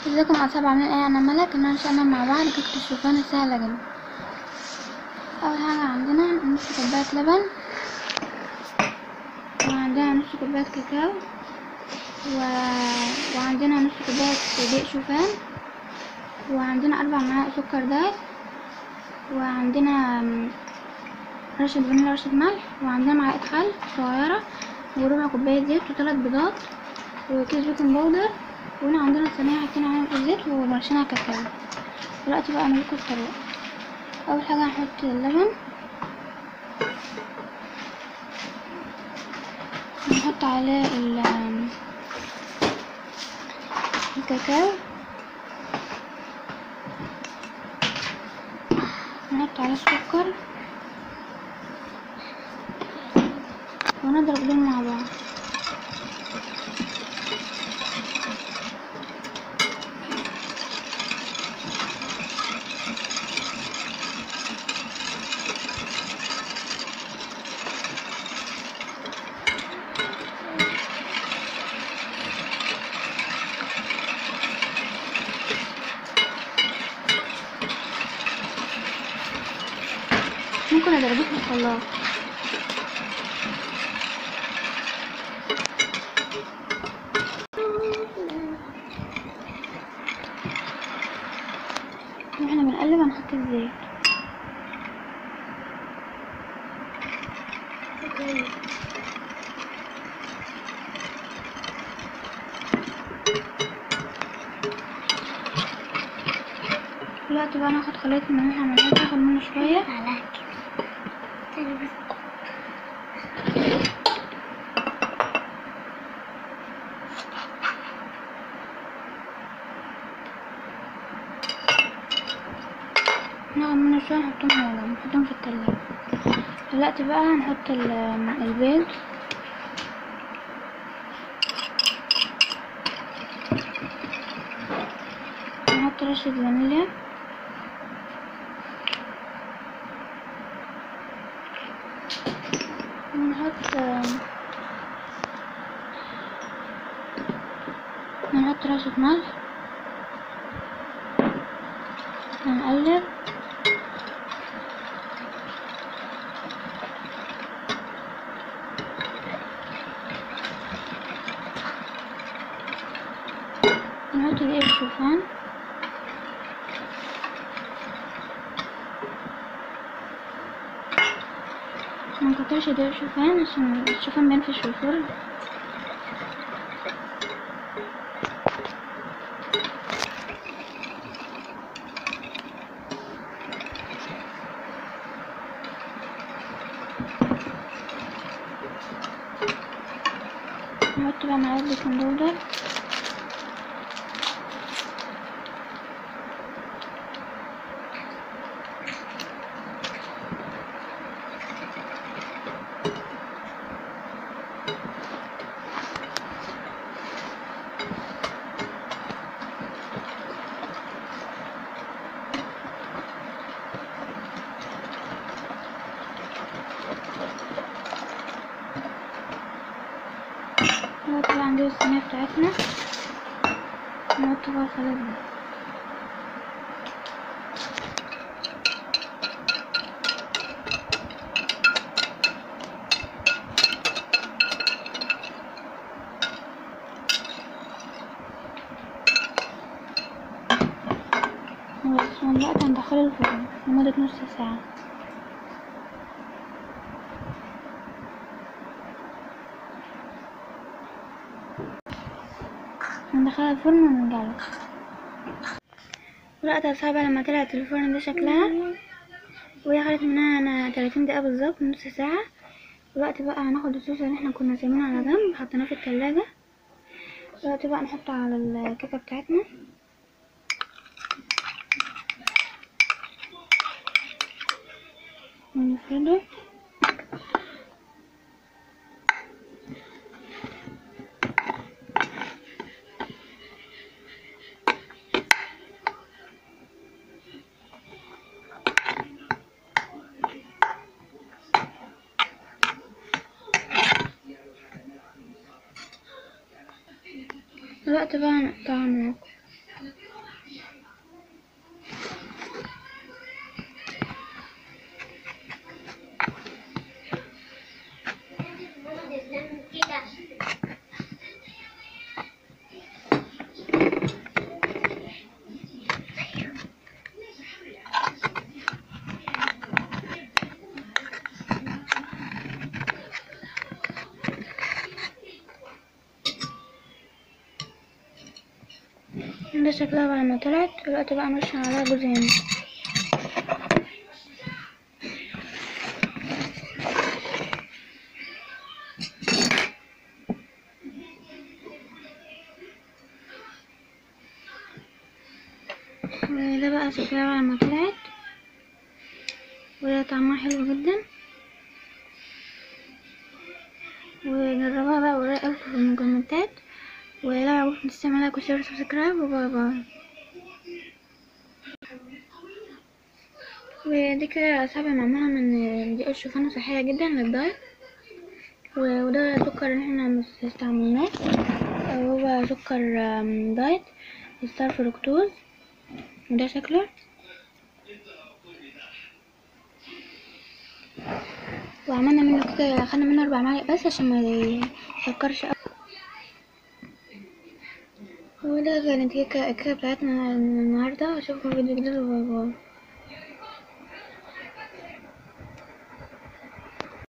ازيكم اصحاب عاملين ايه انا ملك ان انا شاء مع بعض كيكه الشوفان سهله جدا اول حاجه عندنا نص كوبايه لبن وعندنا نص كوبايه كاكاو و... وعندنا نص كوبايه دقيق شوفان وعندنا اربع معالق سكر دايت وعندنا رشة فانيليا رشة ملح وعندنا معلقة خل صغيرة وربع كوباية زيت وثلاث بيضات وكيس بيكنج باودر وهنا عندنا صينية حاطين عليها الزيت ومرشينها كاكاو دلوقتي بقى نوريكم الطريقة أول حاجة هنحط اللبن نحط عليه ال الكاكاو نحط عليه السكر ونضرب دول مع بعض ممكن اضربه في الخلاط واحنا بنقلب هنحط الزيت دلوقتي بقى ناخد خليط من اللي احنا عملناه ناخد منه شوية ناخد منه شوية نحطهم على جنب نحطهم في التلاجة دلوقتي بقى هنحط ال- البيض نحط رشة فانيليا ونحط نحط رشة ملح ونقلب نحط دقيق الشوفان منكترش دقيق الشوفان عشان الشوفان بينفش في الفرن نحط بقى معلقة بيكنج باودر دلوقتي بقى عندنا الصينية بتاعتنا نحط فيها الخليط ده بس دلوقتي هندخله الفرن لمدة نص ساعة هندخلها الفرن ونرجعله دلوقتي يا صاحبي لما طلعت الفرن ده شكلها وهي خدت منها انا 30 دقيقة بالظبط نص ساعة دلوقتي بقى هناخد الصوص اللي احنا كنا سايبينه على جنب حطيناه في التلاجة دلوقتي بقى نحطه على الكيكة بتاعتنا ونفرده دلوقتي بقى هنقطعها معاكم ده شكلها بعد ما طلعت دلوقتي بقى نرش عليها جوز هند وده بقى شكلها بعد ما طلعت وده طعمها حلو جدا وجربها بقى ورايا في الكومنتات ولو عجبكم تستمعوا لايك وشير وسبسكرايب وباي باي ودي كده يا اصحابي معمولة من دقيق الشوفان صحية جدا للدايت وده سكر اللي احنا مستعملناه هو سكر آم، دايت ستار فركتوز وده شكله وعملنا منه كده خدنا منه اربع معالق بس عشان ما يسكرش أوي. وده كانت الكيكة الكيكة بتاعتنا النهاردة اشوفكم في فيديو جديد وباي باي